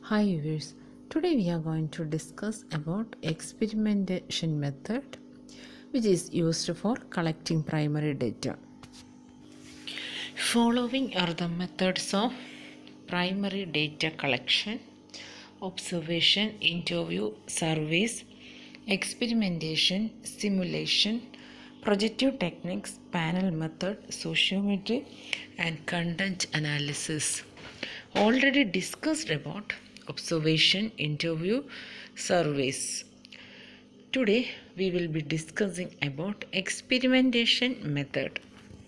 Hi viewers, today we are going to discuss about experimentation method which is used for collecting primary data. Following are the methods of primary data collection, observation, interview, surveys, experimentation, simulation, projective techniques, panel method, sociometry and content analysis. Already discussed about observation, interview, surveys. Today we will be discussing about experimentation method.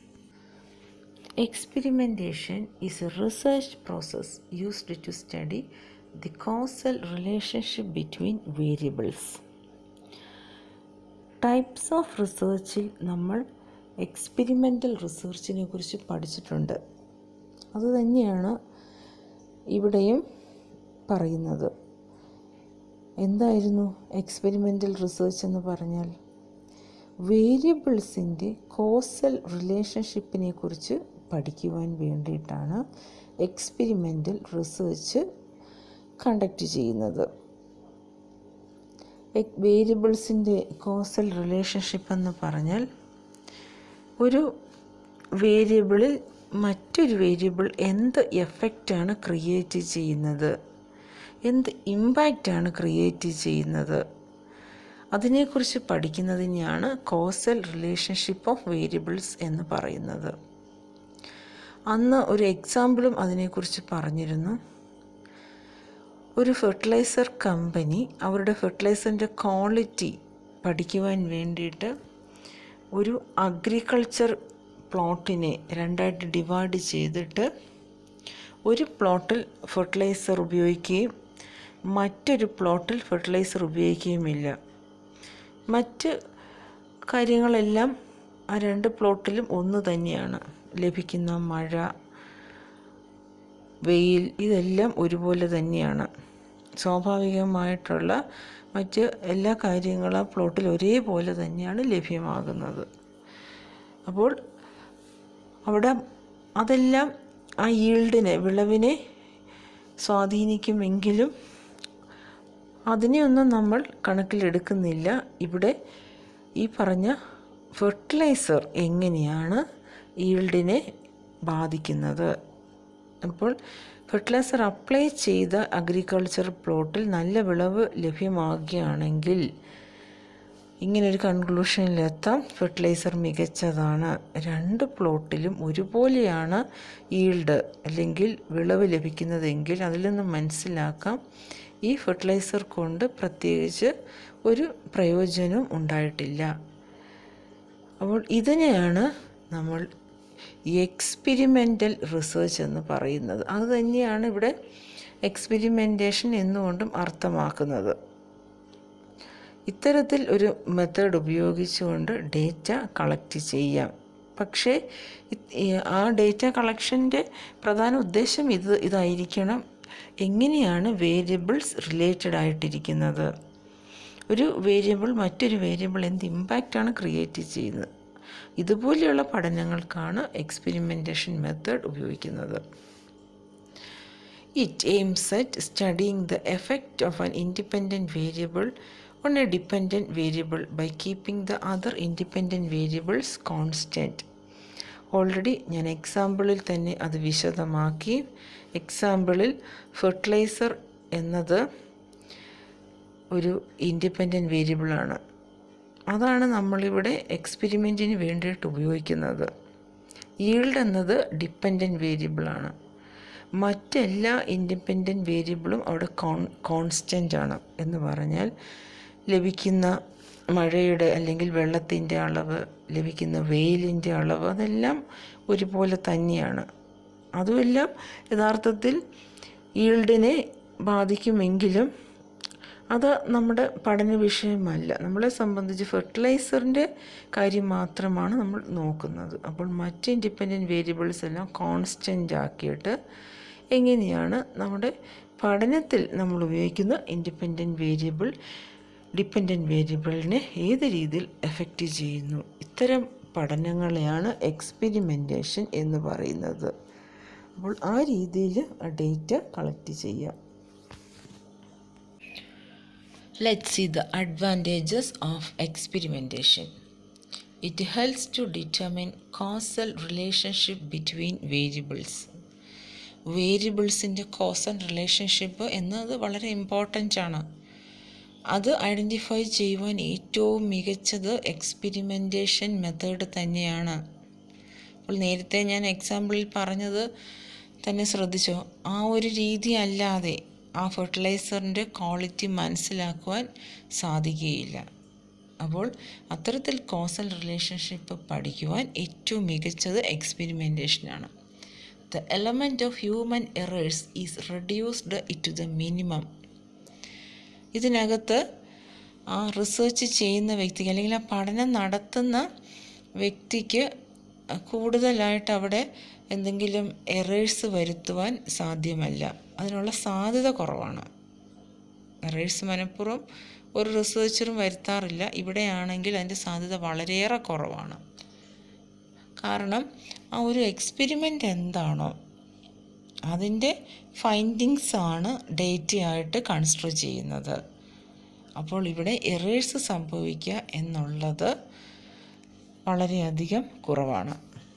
Experimentation is a research process used to study the causal relationship between variables. Types of റിസർച്ചിൽ നമ്മൾ experimental റിസർച്ചിനെ കുറിച്ച് പഠിച്ചിട്ടുണ്ട് അതുതന്നെയാണ് ഇവിടെയും പറയുന്നത് എന്തായിരുന്നു experimental research എന്ന് പറഞ്ഞാൽ വേരിയബിൾസിൻ്റെ കോസൽ റിലേഷൻഷിപ്പിനെ കുറിച്ച് പഠിക്കുവാൻ വേണ്ടിയിട്ടാണ് എക്സ്പെരിമെൻ്റൽ റിസർച്ച് കണ്ടക്ട് ചെയ്യുന്നത് വേരിയബിൾസിൻ്റെ കോസൽ റിലേഷൻഷിപ്പ് എന്ന് പറഞ്ഞാൽ ഒരു വേരിയബിളിൽ മറ്റൊരു വേരിയബിൾ എന്ത് എഫക്റ്റാണ് ക്രിയേറ്റ് ചെയ്യുന്നത് എന്ത് ഇമ്പാക്റ്റാണ് ക്രിയേറ്റ് ചെയ്യുന്നത് അതിനെക്കുറിച്ച് പഠിക്കുന്നതിനെയാണ് കോസൽ റിലേഷൻഷിപ്പ് ഓഫ് വേരിയബിൾസ് എന്ന് പറയുന്നത് അന്ന് ഒരു എക്സാമ്പിളും അതിനെക്കുറിച്ച് പറഞ്ഞിരുന്നു ഒരു ഫെർട്ടിലൈസർ കമ്പനി അവരുടെ ഫെർട്ടിലൈസറിൻ്റെ ക്വാളിറ്റി പഠിക്കുവാൻ വേണ്ടിയിട്ട് ഒരു അഗ്രികൾച്ചർ പ്ലോട്ടിനെ രണ്ടായിട്ട് ഡിവൈഡ് ചെയ്തിട്ട് ഒരു പ്ലോട്ടിൽ ഫെർട്ടിലൈസർ ഉപയോഗിക്കുകയും മറ്റൊരു പ്ലോട്ടിൽ ഫെർട്ടിലൈസർ ഉപയോഗിക്കുകയുമില്ല മറ്റ് കാര്യങ്ങളെല്ലാം ആ രണ്ട് പ്ലോട്ടിലും ഒന്ന് തന്നെയാണ് ലഭിക്കുന്ന മഴ വെയിൽ ഇതെല്ലാം ഒരുപോലെ തന്നെയാണ് സ്വാഭാവികമായിട്ടുള്ള മറ്റ് എല്ലാ കാര്യങ്ങളും ആ പ്ലോട്ടിൽ ഒരേപോലെ തന്നെയാണ് ലഭ്യമാകുന്നത് അപ്പോൾ അവിടെ അതെല്ലാം ആ ഈൽഡിനെ വിളവിനെ സ്വാധീനിക്കുമെങ്കിലും അതിനെയൊന്നും നമ്മൾ കണക്കിലെടുക്കുന്നില്ല ഇവിടെ ഈ പറഞ്ഞ ഫെർട്ടിലൈസർ എങ്ങനെയാണ് ഈൽഡിനെ ബാധിക്കുന്നത് അപ്പോൾ ഫെർട്ടിലൈസർ അപ്ലൈ ചെയ്ത അഗ്രികൾച്ചർ പ്ലോട്ടിൽ നല്ല വിളവ് ലഭ്യമാകുകയാണെങ്കിൽ ഇങ്ങനൊരു കൺക്ലൂഷനിലെത്താം ഫെർട്ടിലൈസർ മികച്ചതാണ് രണ്ട് പ്ലോട്ടിലും ഒരുപോലെയാണ് ഈൽഡ് അല്ലെങ്കിൽ വിളവ് ലഭിക്കുന്നതെങ്കിൽ അതിൽ നിന്ന് മനസ്സിലാക്കാം ഈ ഫെർട്ടിലൈസർ കൊണ്ട് പ്രത്യേകിച്ച് ഒരു പ്രയോജനവും ഉണ്ടായിട്ടില്ല അപ്പോൾ ഇതിനെയാണ് നമ്മൾ എക്സ്പെരിമെൻ്റൽ റിസർച്ച് എന്ന് പറയുന്നത് അത് തന്നെയാണ് ഇവിടെ എക്സ്പെരിമെൻറ്റേഷൻ എന്നുകൊണ്ടും അർത്ഥമാക്കുന്നത് ഇത്തരത്തിൽ ഒരു മെത്തേഡ് ഉപയോഗിച്ചുകൊണ്ട് ഡേറ്റ കളക്ട് ചെയ്യാം പക്ഷേ ആ ഡേറ്റ കളക്ഷൻ്റെ പ്രധാന ഉദ്ദേശം ഇത് ഇതായിരിക്കണം എങ്ങനെയാണ് വേരിയബിൾസ് റിലേറ്റഡ് ആയിട്ടിരിക്കുന്നത് ഒരു വേരിയബിൾ മറ്റൊരു വേരിയബിൾ എന്ത് ഇമ്പാക്റ്റാണ് ക്രിയേറ്റ് ചെയ്യുന്നത് ഇതുപോലെയുള്ള പഠനങ്ങൾക്കാണ് എക്സ്പെരിമെൻറ്റേഷൻ മെത്തേഡ് ഉപയോഗിക്കുന്നത് it aims at studying the effect of an independent variable on a dependent variable by keeping the other independent variables constant already ഞാൻ എക്സാമ്പിളിൽ തന്നെ അത് വിശദമാക്കി എക്സാമ്പിളിൽ ഫെർട്ടിലൈസർ എന്നത് ഒരു ഇൻഡിപെൻഡൻറ്റ് വേരിയബിളാണ് അതാണ് നമ്മളിവിടെ എക്സ്പെരിമെൻറ്റിന് വേണ്ടിയിട്ട് ഉപയോഗിക്കുന്നത് ഈൽഡ് എന്നത് ഡിപ്പെൻഡൻറ്റ് വേരിയബിളാണ് മറ്റെല്ലാ ഇൻഡിപെൻഡൻറ്റ് വേരിയബിളും അവിടെ കോൺ കോൺസ്റ്റൻ്റ് ആണ് എന്ന് പറഞ്ഞാൽ ലഭിക്കുന്ന മഴയുടെ അല്ലെങ്കിൽ വെള്ളത്തിൻ്റെ അളവ് ലഭിക്കുന്ന വെയിലിൻ്റെ അളവ് അതെല്ലാം ഒരുപോലെ തന്നെയാണ് അതുമെല്ലാം യഥാർത്ഥത്തിൽ ഈൽഡിനെ ബാധിക്കുമെങ്കിലും അത് നമ്മുടെ പഠന വിഷയമല്ല നമ്മളെ സംബന്ധിച്ച് ഫെർട്ടിലൈസറിൻ്റെ കാര്യം മാത്രമാണ് നമ്മൾ നോക്കുന്നത് അപ്പോൾ മറ്റ് ഇൻഡിപെൻഡൻറ്റ് വേരിയബിൾസ് എല്ലാം കോൺസ്റ്റൻ്റ് ആക്കിയിട്ട് എങ്ങനെയാണ് നമ്മുടെ പഠനത്തിൽ നമ്മൾ ഉപയോഗിക്കുന്ന ഇൻഡിപെൻഡൻറ്റ് വേരിയബിൾ ഡിപ്പെൻഡൻറ്റ് വേരിയബിളിനെ ഏത് രീതിയിൽ എഫക്റ്റ് ചെയ്യുന്നു ഇത്തരം പഠനങ്ങളെയാണ് എക്സ്പെരിമെൻറ്റേഷൻ എന്ന് പറയുന്നത് അപ്പോൾ ആ രീതിയിൽ ആ ഡേറ്റ കളക്ട് ചെയ്യാം Let's see the advantages of experimentation. It helps to determine causal relationship between variables. വേരിയബിൾസിൻ്റെ കോസൽ റിലേഷൻഷിപ്പ് എന്നത് വളരെ ഇമ്പോർട്ടൻ്റ് ആണ് അത് ഐഡൻറ്റിഫൈ ചെയ്യുവാൻ ഏറ്റവും മികച്ചത് എക്സ്പെരിമെൻറ്റേഷൻ മെത്തേഡ് തന്നെയാണ് അപ്പോൾ നേരത്തെ ഞാൻ എക്സാമ്പിളിൽ പറഞ്ഞത് തന്നെ ശ്രദ്ധിച്ചോ ആ ഒരു രീതി അല്ലാതെ ആ ഫെർട്ടിലൈസറിൻ്റെ ക്വാളിറ്റി മനസ്സിലാക്കുവാൻ സാധിക്കുകയില്ല അപ്പോൾ അത്തരത്തിൽ കോസൽ റിലേഷൻഷിപ്പ് പഠിക്കുവാൻ ഏറ്റവും മികച്ചത് എക്സ്പെരിമെൻറ്റേഷനാണ് the element of human errors is reduced to the minimum ഇതിനകത്ത് ആ റിസർച്ച് ചെയ്യുന്ന വ്യക്തിക്ക് അല്ലെങ്കിൽ ആ പഠനം നടത്തുന്ന വ്യക്തിക്ക് കൂടുതലായിട്ട് അവിടെ എന്തെങ്കിലും എറേഴ്സ് വരുത്തുവാൻ സാധ്യമല്ല അതിനുള്ള സാധ്യത കുറവാണ് എറേഴ്സ് മനഃപൂർവ്വം ഒരു റിസർച്ചറും വരുത്താറില്ല ഇവിടെയാണെങ്കിൽ അതിൻ്റെ സാധ്യത വളരെയേറെ കുറവാണ് കാരണം ആ ഒരു എക്സ്പെരിമെൻ്റ് എന്താണോ അതിൻ്റെ ഫൈൻഡിങ്സ് ആണ് ഡേറ്റയായിട്ട് കൺസിഡർ ചെയ്യുന്നത് അപ്പോൾ ഇവിടെ എറേഴ്സ് സംഭവിക്കുക എന്നുള്ളത് വളരെയധികം കുറവാണ്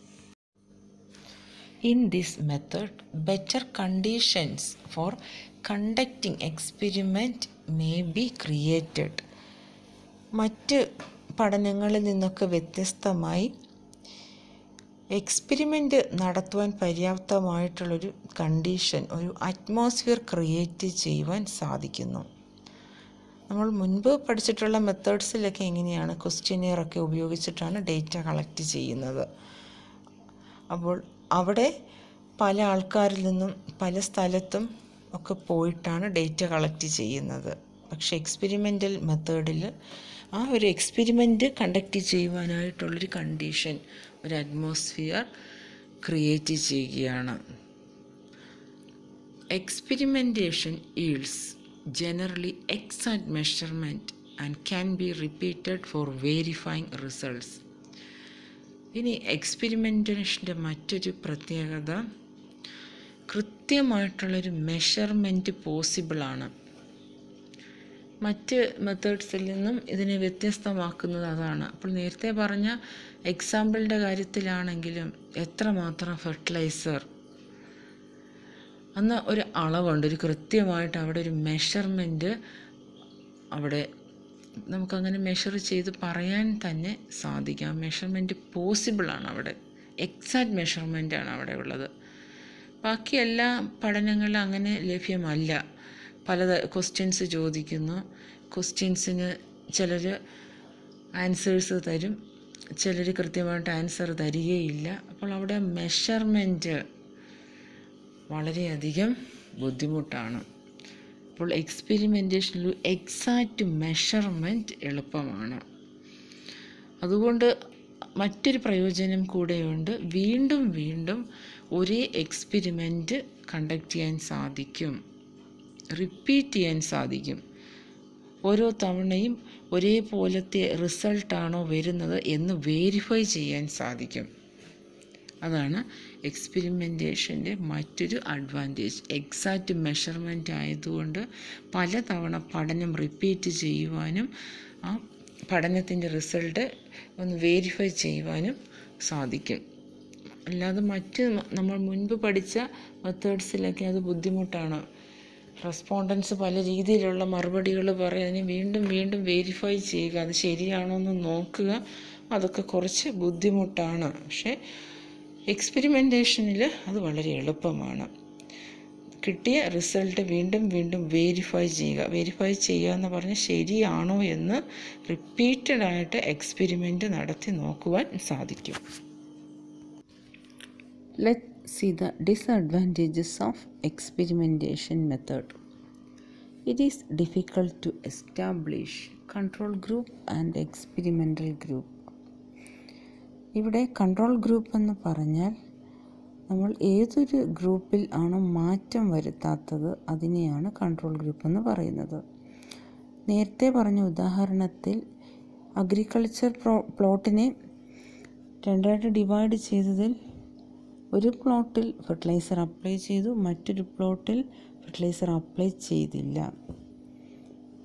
in this method better conditions for conducting experiment may be created മറ്റ് പഠനങ്ങളിൽ നിന്നൊക്കെ വ്യത്യസ്തമായി എക്സ്പെരിമെൻ്റ് നടത്തുവാൻ പര്യാപ്തമായിട്ടുള്ളൊരു കണ്ടീഷൻ ഒരു അറ്റ്മോസ്ഫിയർ ക്രിയേറ്റ് ചെയ്യുവാൻ സാധിക്കുന്നു നമ്മൾ മുൻപ് പഠിച്ചിട്ടുള്ള മെത്തേഡ്സിലൊക്കെ എങ്ങനെയാണ് ക്വസ്റ്റ്യനിയറൊക്കെ ഉപയോഗിച്ചിട്ടാണ് ഡേറ്റ കളക്ട് ചെയ്യുന്നത് അപ്പോൾ അവിടെ പല ആൾക്കാരിൽ നിന്നും പല സ്ഥലത്തും ഒക്കെ പോയിട്ടാണ് ഡേറ്റ കളക്ട് ചെയ്യുന്നത് പക്ഷേ എക്സ്പെരിമെൻ്റൽ മെത്തേഡിൽ ആ ഒരു എക്സ്പെരിമെൻ്റ് കണ്ടക്ട് ചെയ്യുവാനായിട്ടുള്ളൊരു കണ്ടീഷൻ ഒരു അറ്റ്മോസ്ഫിയർ ക്രിയേറ്റ് ചെയ്യുകയാണ് experimentation yields generally exact measurement and can be repeated for verifying results ഇനി എക്സ്പെരിമെൻറ്റേഷൻ്റെ മറ്റൊരു പ്രത്യേകത കൃത്യമായിട്ടുള്ളൊരു മെഷർമെൻറ്റ് പോസിബിളാണ് മറ്റ് മെത്തേഡ്സിൽ നിന്നും ഇതിനെ വ്യത്യസ്തമാക്കുന്നത് അതാണ് അപ്പോൾ നേരത്തെ പറഞ്ഞ എക്സാമ്പിളിൻ്റെ കാര്യത്തിലാണെങ്കിലും എത്രമാത്രം ഫെർട്ടിലൈസർ അന്ന് ഒരു അളവുണ്ട് ഒരു കൃത്യമായിട്ട് അവിടെ ഒരു മെഷർമെൻറ്റ് അവിടെ നമുക്കങ്ങനെ മെഷർ ചെയ്ത് പറയാൻ തന്നെ സാധിക്കാം മെഷർമെൻറ്റ് പോസിബിളാണ് അവിടെ എക്സാക്ട് മെഷർമെൻ്റാണ് അവിടെ ഉള്ളത് ബാക്കി എല്ലാ പഠനങ്ങളിലും അങ്ങനെ ലഭ്യമല്ല പല ക്വസ്റ്റ്യൻസ് ചോദിക്കുന്നു ക്വസ്റ്റ്യൻസിന് ചിലർ ആൻസേഴ്സ് തരും ചിലർ കൃത്യമായിട്ട് ആൻസർ തരികയില്ല അപ്പോൾ അവിടെ മെഷർമെൻറ്റ് വളരെയധികം ബുദ്ധിമുട്ടാണ് അപ്പോൾ എക്സ്പെരിമെൻറ്റേഷനിൽ എക്സാക്റ്റ് മെഷർമെൻറ്റ് എളുപ്പമാണ് അതുകൊണ്ട് മറ്റൊരു പ്രയോജനം കൂടെയുണ്ട് വീണ്ടും വീണ്ടും ഒരേ എക്സ്പെരിമെൻറ്റ് കണ്ടക്ട് ചെയ്യാൻ സാധിക്കും റിപ്പീറ്റ് ചെയ്യാൻ സാധിക്കും ഓരോ തവണയും ഒരേപോലത്തെ റിസൾട്ടാണോ വരുന്നത് എന്ന് വേരിഫൈ ചെയ്യാൻ സാധിക്കും അതാണ് എക്സ്പെരിമെൻറ്റേഷൻ്റെ മറ്റൊരു അഡ്വാൻറ്റേജ് എക്സാക്റ്റ് മെഷർമെൻ്റ് ആയതുകൊണ്ട് പലതവണ പഠനം റിപ്പീറ്റ് ചെയ്യുവാനും ആ പഠനത്തിൻ്റെ റിസൾട്ട് ഒന്ന് വേരിഫൈ ചെയ്യുവാനും സാധിക്കും അല്ലാതെ മറ്റ് നമ്മൾ മുൻപ് പഠിച്ച മെത്തേഡ്സിലൊക്കെ അത് ബുദ്ധിമുട്ടാണ് റെസ്പോണ്ടൻസ് പല രീതിയിലുള്ള മറുപടികൾ പറയാനും വീണ്ടും വീണ്ടും വെരിഫൈ ചെയ്യുക അത് ശരിയാണോ എന്ന് നോക്കുക അതൊക്കെ കുറച്ച് ബുദ്ധിമുട്ടാണ് പക്ഷേ എക്സ്പെരിമെൻറ്റേഷനിൽ അത് വളരെ എളുപ്പമാണ് കിട്ടിയ റിസൾട്ട് വീണ്ടും വീണ്ടും വെരിഫൈ ചെയ്യുക വെരിഫൈ ചെയ്യുക എന്ന് പറഞ്ഞാൽ ശരിയാണോ എന്ന് റിപ്പീറ്റഡ് ആയിട്ട് എക്സ്പെരിമെൻ്റ് നടത്തി നോക്കുവാൻ സാധിക്കും let see the disadvantages of experimentation method it is difficult to establish control group and experimental group ഇവിടെ കൺട്രോൾ ഗ്രൂപ്പ് എന്ന് പറഞ്ഞാൽ നമ്മൾ ഏതൊരു ഗ്രൂപ്പിൽ ആണോ മാറ്റം വരുത്താത്തത് അതിനെയാണ് കൺട്രോൾ ഗ്രൂപ്പ് എന്ന് പറയുന്നത് നേരത്തെ പറഞ്ഞ ഉദാഹരണത്തിൽ അഗ്രികൾച്ചർ പ്രോ പ്ലോട്ടിനെ രണ്ടായിട്ട് ഡിവൈഡ് ചെയ്തതിൽ ഒരു പ്ലോട്ടിൽ ഫെർട്ടിലൈസർ അപ്ലൈ ചെയ്തു മറ്റൊരു പ്ലോട്ടിൽ ഫെർട്ടിലൈസർ അപ്ലൈ ചെയ്തില്ല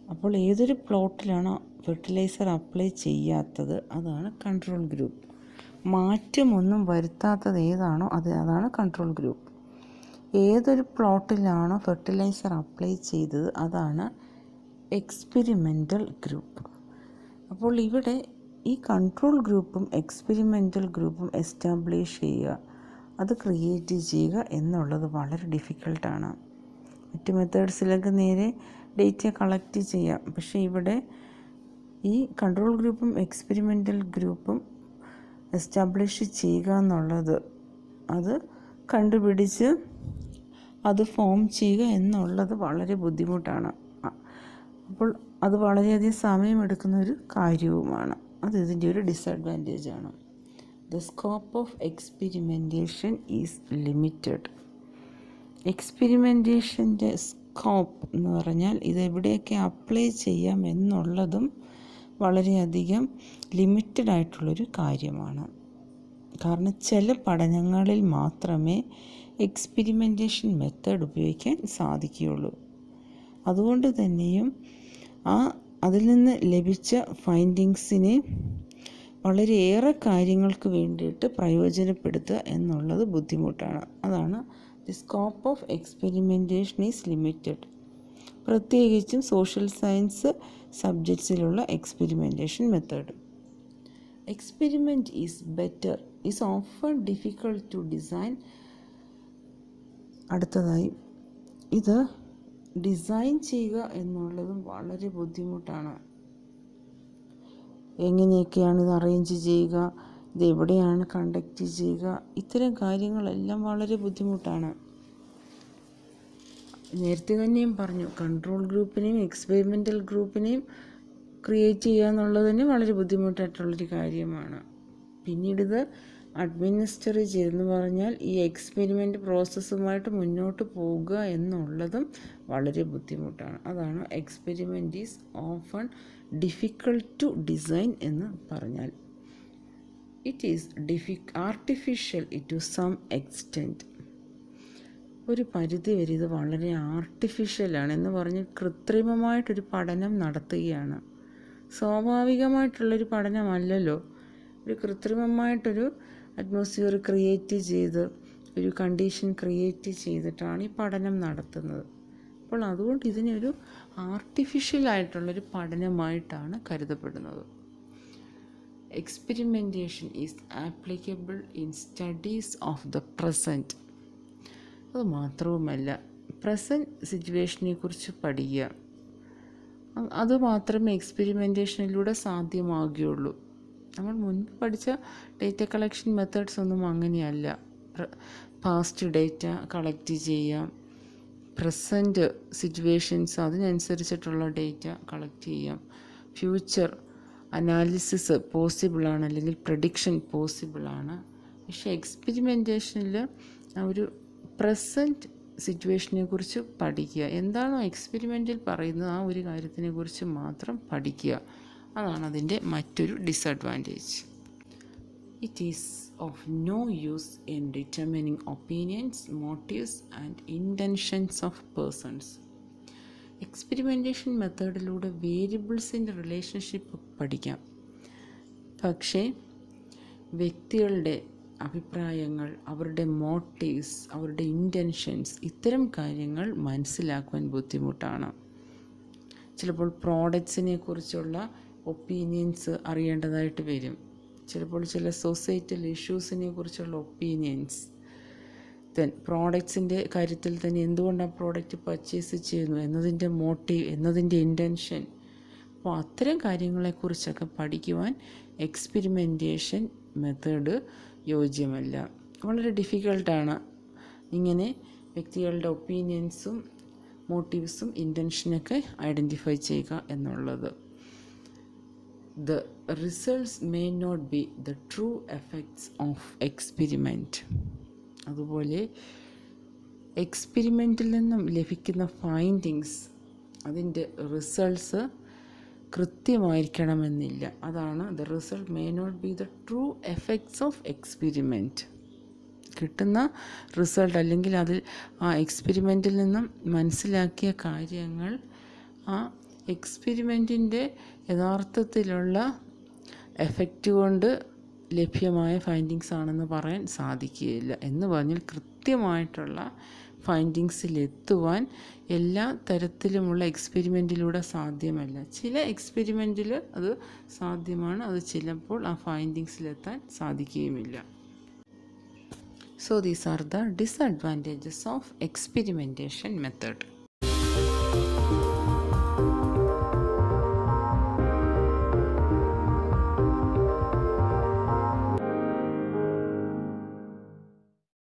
അപ്പോൾ ഏതൊരു പ്ലോട്ടിലാണോ ഫെർട്ടിലൈസർ അപ്ലൈ ചെയ്യാത്തത് അതാണ് കൺട്രോൾ ഗ്രൂപ്പ് മാറ്റമൊന്നും വരുത്താത്തത് ഏതാണോ അത് അതാണ് കൺട്രോൾ ഗ്രൂപ്പ് ഏതൊരു പ്ലോട്ടിലാണോ ഫെർട്ടിലൈസർ അപ്ലൈ ചെയ്തത് അതാണ് എക്സ്പെരിമെൻ്റൽ ഗ്രൂപ്പ് അപ്പോൾ ഇവിടെ ഈ കൺട്രോൾ ഗ്രൂപ്പും എക്സ്പെരിമെൻ്റൽ ഗ്രൂപ്പും എസ്റ്റാബ്ലിഷ് ചെയ്യുക അത് ക്രിയേറ്റ് ചെയ്യുക എന്നുള്ളത് വളരെ ഡിഫിക്കൽട്ടാണ് മറ്റ് മെത്തേഡ്സിലൊക്കെ നേരെ ഡേറ്റ കളക്ട് ചെയ്യാം പക്ഷേ ഇവിടെ ഈ കൺട്രോൾ ഗ്രൂപ്പും എക്സ്പെരിമെൻ്റൽ ഗ്രൂപ്പും എസ്റ്റാബ്ലിഷ് ചെയ്യുക എന്നുള്ളത് അത് കണ്ടുപിടിച്ച് അത് ഫോം ചെയ്യുക എന്നുള്ളത് വളരെ ബുദ്ധിമുട്ടാണ് അ- അപ്പോൾ അത് വളരെയധികം സമയമെടുക്കുന്ന ഒരു കാര്യവുമാണ് അത് ഇതിൻ്റെ ഒരു ഡിസഡ്വാൻറ്റേജ് ആണ് the scope of experimentation is limited എക്സ്പെരിമെൻറ്റേഷൻ്റെ സ്കോപ്പ് എന്ന് പറഞ്ഞാൽ ഇത് എവിടെയൊക്കെ അപ്ലൈ ചെയ്യാം എന്നുള്ളതും വളരെയധികം ലിമിറ്റഡ് ആയിട്ടുള്ളൊരു കാര്യമാണ് കാരണം ചില പഠനങ്ങളിൽ മാത്രമേ എക്സ്പെരിമെൻറ്റേഷൻ മെത്തേഡ് ഉപയോഗിക്കാൻ സാധിക്കുകയുള്ളൂ അതുകൊണ്ട് തന്നെയും ആ അതിൽ നിന്ന് ലഭിച്ച ഫൈൻഡിങ്സിനെ വളരെയേറെ കാര്യങ്ങൾക്ക് വേണ്ടിയിട്ട് പ്രയോജനപ്പെടുത്തുക എന്നുള്ളത് ബുദ്ധിമുട്ടാണ് അതാണ് the scope of experimentation is limited പ്രത്യേകിച്ചും സോഷ്യൽ സയൻസ് സബ്ജക്ട്സിലുള്ള experimentation method experiment is better is often difficult to design അടുത്തതായി ഇത് ഡിസൈൻ ചെയ്യുക എന്നുള്ളതും വളരെ ബുദ്ധിമുട്ടാണ് എങ്ങനെയൊക്കെയാണ് ഇത് അറേഞ്ച് ചെയ്യുക ഇത് എവിടെയാണ് കണ്ടക്ട് ചെയ്യുക ഇത്തരം കാര്യങ്ങളെല്ലാം വളരെ ബുദ്ധിമുട്ടാണ് നേരത്തെ തന്നെയും പറഞ്ഞു കൺട്രോൾ ഗ്രൂപ്പിനെയും എക്സ്പെരിമെൻ്റൽ ഗ്രൂപ്പിനെയും ക്രിയേറ്റ് ചെയ്യുക എന്നുള്ളത് തന്നെ വളരെ ബുദ്ധിമുട്ടായിട്ടുള്ളൊരു കാര്യമാണ് പിന്നീട് ഇത് അഡ്മിനിസ്റ്റർ ചെയ്തെന്ന് പറഞ്ഞാൽ ഈ എക്സ്പെരിമെൻ്റ് പ്രോസസ്സുമായിട്ട് മുന്നോട്ട് പോകുക എന്നുള്ളതും വളരെ ബുദ്ധിമുട്ടാണ് അതാണ് experiment is often difficult to design എന്ന് പറഞ്ഞാൽ ഇറ്റ് ഈസ് ഡിഫി artificial it to some extent ഒരു പരിധി വരെ ഇത് വളരെ ആർട്ടിഫിഷ്യലാണ് എന്ന് പറഞ്ഞ് കൃത്രിമമായിട്ടൊരു പഠനം നടത്തുകയാണ് സ്വാഭാവികമായിട്ടുള്ളൊരു പഠനമല്ലല്ലോ ഒരു കൃത്രിമമായിട്ടൊരു അറ്റ്മോസ്ഫിയർ ക്രിയേറ്റ് ചെയ്ത് ഒരു കണ്ടീഷൻ ക്രിയേറ്റ് ചെയ്തിട്ടാണ് ഈ പഠനം നടത്തുന്നത് അപ്പോൾ അതുകൊണ്ട് ഇതിനെ ഒരു ആർട്ടിഫിഷ്യൽ ആയിട്ടുള്ളൊരു പഠനമായിട്ടാണ് കരുതപ്പെടുന്നത് experimentation is applicable in studies of the present അത് മാത്രവുമല്ല പ്രസൻറ്റ് സിറ്റുവേഷനെ കുറിച്ച് പഠിക്കുക അ- അത് മാത്രമേ എക്സ്പെരിമെൻറ്റേഷനിലൂടെ സാധ്യമാകുകയുള്ളൂ നമ്മൾ മുൻപ് പഠിച്ച ഡേറ്റ കളക്ഷൻ മെത്തേഡ്സ് ഒന്നും അങ്ങനെയല്ല പാസ്റ്റ് ഡേറ്റ കളക്ട് ചെയ്യാം പ്രസൻറ്റ് സിറ്റുവേഷൻസ് അതിനനുസരിച്ചിട്ടുള്ള ഡേറ്റ കളക്ട് ചെയ്യാം ഫ്യൂച്ചർ അനാലിസിസ് പോസിബിളാണ് അല്ലെങ്കിൽ പ്രഡിക്ഷൻ പോസിബിളാണ് പക്ഷേ എക്സ്പെരിമെൻറ്റേഷനിൽ ഒരു പ്രസൻറ്റ് സിറ്റുവേഷനെ കുറിച്ച് പഠിക്കുക എന്താണോ എക്സ്പെരിമെൻറ്റിൽ പറയുന്നത് ആ ഒരു കാര്യത്തിനെ കുറിച്ച് മാത്രം പഠിക്കുക അതാണ് അതിൻ്റെ മറ്റൊരു disadvantage it is of no use in determining opinions motives and intentions of persons experimentation മെത്തേഡിലൂടെ വേരിയബിൾസിൻ്റെ റിലേഷൻഷിപ്പ് പഠിക്കാം പക്ഷേ വ്യക്തികളുടെ അഭിപ്രായങ്ങൾ അവരുടെ മോട്ടീവ്സ് അവരുടെ ഇൻറ്റൻഷൻസ് ഇത്തരം കാര്യങ്ങൾ മനസ്സിലാക്കുവാൻ ബുദ്ധിമുട്ടാണ് ചിലപ്പോൾ പ്രോഡക്ട്സിനെ കുറിച്ചുള്ള ഒപ്പീനിയൻസ് അറിയേണ്ടതായിട്ട് വരും ചിലപ്പോൾ ചില സൊസൈറ്റൽ ഇഷ്യൂസിനെ കുറിച്ചുള്ള ഒപ്പീനിയൻസ് ദെൻ പ്രോഡക്ട്സിൻ്റെ കാര്യത്തിൽ തന്നെ എന്തുകൊണ്ടാണ് പ്രോഡക്റ്റ് പർച്ചേസ് ചെയ്യുന്നു എന്നതിൻ്റെ മോട്ടീവ് എന്നതിൻ്റെ ഇൻറ്റൻഷൻ അപ്പോൾ അത്തരം കാര്യങ്ങളെക്കുറിച്ചൊക്കെ പഠിക്കുവാൻ എക്സ്പെരിമെൻറ്റേഷൻ മെത്തേഡ് യോജ്യമല്ല വളരെ ഡിഫിക്കൽട്ടാണ് ഇങ്ങനെ വ്യക്തികളുടെ ഒപ്പീനിയൻസും മോട്ടീവ്സും ഇൻറ്റൻഷനൊക്കെ ഐഡൻറ്റിഫൈ ചെയ്യുക എന്നുള്ളത് the results may not be the true effects of experiment അതുപോലെ എക്സ്പെരിമെൻറ്റിൽ നിന്നും ലഭിക്കുന്ന ഫൈൻഡിങ്സ് അതിൻ്റെ റിസൾട്ട്സ് കൃത്യമായിരിക്കണമെന്നില്ല അതാണ് the result may not be the true effects of experiment കിട്ടുന്ന റിസൾട്ട് അല്ലെങ്കിൽ അതിൽ ആ എക്സ്പെരിമെൻറ്റിൽ നിന്നും മനസ്സിലാക്കിയ കാര്യങ്ങൾ ആ എക്സ്പെരിമെൻറ്റിൻ്റെ യഥാർത്ഥത്തിലുള്ള എഫക്റ്റ് കൊണ്ട് ലഭ്യമായ ഫൈൻഡിങ്സ് ആണെന്ന് പറയാൻ സാധിക്കുകയില്ല എന്ന് പറഞ്ഞാൽ കൃത്യമായിട്ടുള്ള ഫൈൻഡിങ്സിലെത്തുവാൻ എല്ലാ തരത്തിലുമുള്ള എക്സ്പെരിമെൻറ്റിലൂടെ സാധ്യമല്ല ചില എക്സ്പെരിമെൻറ്റിൽ അത് സാധ്യമാണ് അത് ചിലപ്പോൾ ആ ഫൈൻഡിങ്സിലെത്താൻ സാധിക്കുകയുമില്ല So these are the disadvantages of experimentation method.